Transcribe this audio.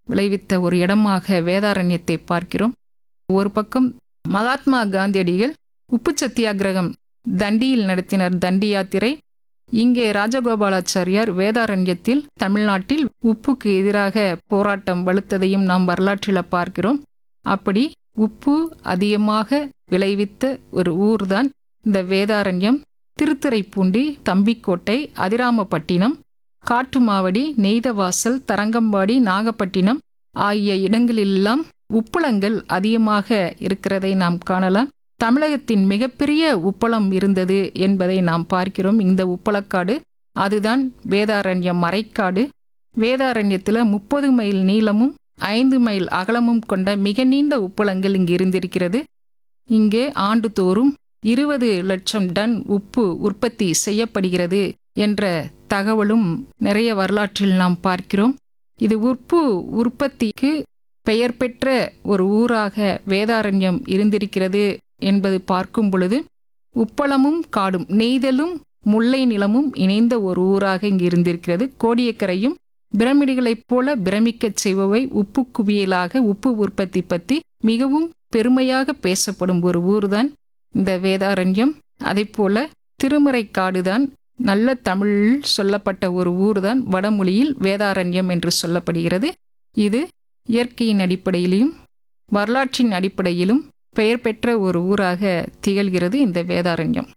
விளைவித்த ஒரு இடமாக வேதாரண்யத்தை பார்க்கிறோம் ஒரு பக்கம் மகாத்மா காந்தியடிகள் உப்பு சத்தியாகிரகம் தண்டியில் நடத்தினர் தண்டி யாத்திரை இங்கே ராஜகோபாலாச்சாரியார் வேதாரண்யத்தில் தமிழ்நாட்டில் உப்புக்கு எதிராக போராட்டம் வலுத்ததையும் நாம் வரலாற்றில் பார்க்கிறோம் அப்படி உப்பு அதிகமாக விளைவித்த ஒரு ஊர்தான் இந்த வேதாரண்யம் திருத்துறைப்பூண்டி தம்பிக்கோட்டை அதிராமப்பட்டினம் காட்டுமாவடி நெய்தவாசல் தரங்கம்பாடி நாகப்பட்டினம் ஆகிய இடங்களெல்லாம் உப்பளங்கள் அதிகமாக இருக்கிறதை நாம் காணலாம் தமிழகத்தின் மிகப்பெரிய உப்பளம் இருந்தது என்பதை நாம் பார்க்கிறோம் இந்த உப்பளக்காடு அதுதான் வேதாரண்யம் மறைக்காடு வேதாரண்யத்தில் முப்பது மைல் நீளமும் ஐந்து மைல் அகலமும் கொண்ட மிக நீண்ட உப்பளங்கள் இங்கு இருந்திருக்கிறது இங்கே ஆண்டுதோறும் இருபது லட்சம் டன் உப்பு உற்பத்தி செய்யப்படுகிறது என்ற தகவலும் நிறைய வரலாற்றில் நாம் பார்க்கிறோம் இது உப்பு உற்பத்திக்கு பெயர் பெற்ற ஒரு ஊராக வேதாரண்யம் இருந்திருக்கிறது என்பது பார்க்கும் பொழுது உப்பளமும் காடும் நெய்தலும் முல்லை நிலமும் இணைந்த ஒரு ஊராக இங்கு இருந்திருக்கிறது கோடியக்கரையும் பிரமிடுகளைப் போல பிரமிக்கச் செய்பவை உப்பு குவியலாக உப்பு உற்பத்தி பற்றி மிகவும் பெருமையாக பேசப்படும் ஒரு ஊர்தான் இந்த வேதாரண்யம் போல திருமறைக்காடுதான் நல்ல தமிழில் சொல்லப்பட்ட ஒரு ஊர்தான் வடமொழியில் வேதாரண்யம் என்று சொல்லப்படுகிறது இது இயற்கையின் அடிப்படையிலும் வரலாற்றின் அடிப்படையிலும் பெயர் பெற்ற ஒரு ஊராக திகழ்கிறது இந்த வேதாரண்யம்